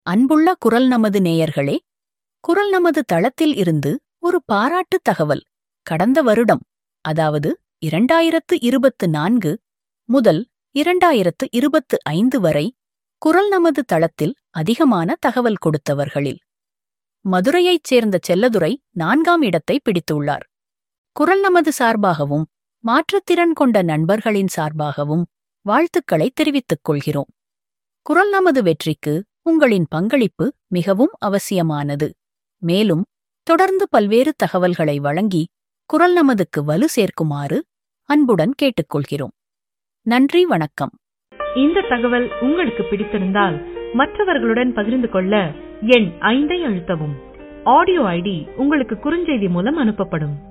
அன்புள்ள குரல் நமது நேயர்களே குரல் நமது தளத்தில் இருந்து ஒரு பாராட்டு தகவல் கடந்த வருடம் அதாவது இரண்டாயிரத்து இருபத்து நான்கு முதல் இரண்டாயிரத்து இருபத்து ஐந்து வரை குரல் நமது தளத்தில் அதிகமான தகவல் கொடுத்தவர்களில் மதுரையைச் சேர்ந்த செல்லதுரை நான்காம் இடத்தை பிடித்துள்ளார் குரல் நமது சார்பாகவும் மாற்றுத்திறன் கொண்ட நண்பர்களின் சார்பாகவும் வாழ்த்துக்களை தெரிவித்துக் கொள்கிறோம் குரல் நமது வெற்றிக்கு உங்களின் பங்களிப்பு மிகவும் அவசியமானது மேலும் தொடர்ந்து பல்வேறு தகவல்களை வழங்கி குரல் நமதுக்கு வலு சேர்க்குமாறு அன்புடன் கேட்டுக்கொள்கிறோம் நன்றி வணக்கம் இந்த தகவல் உங்களுக்கு பிடித்திருந்தால் மற்றவர்களுடன் பகிர்ந்து கொள்ள எண் ஐந்தை அழுத்தவும் ஆடியோ ஐடி உங்களுக்கு குறுஞ்செய்தி மூலம் அனுப்பப்படும்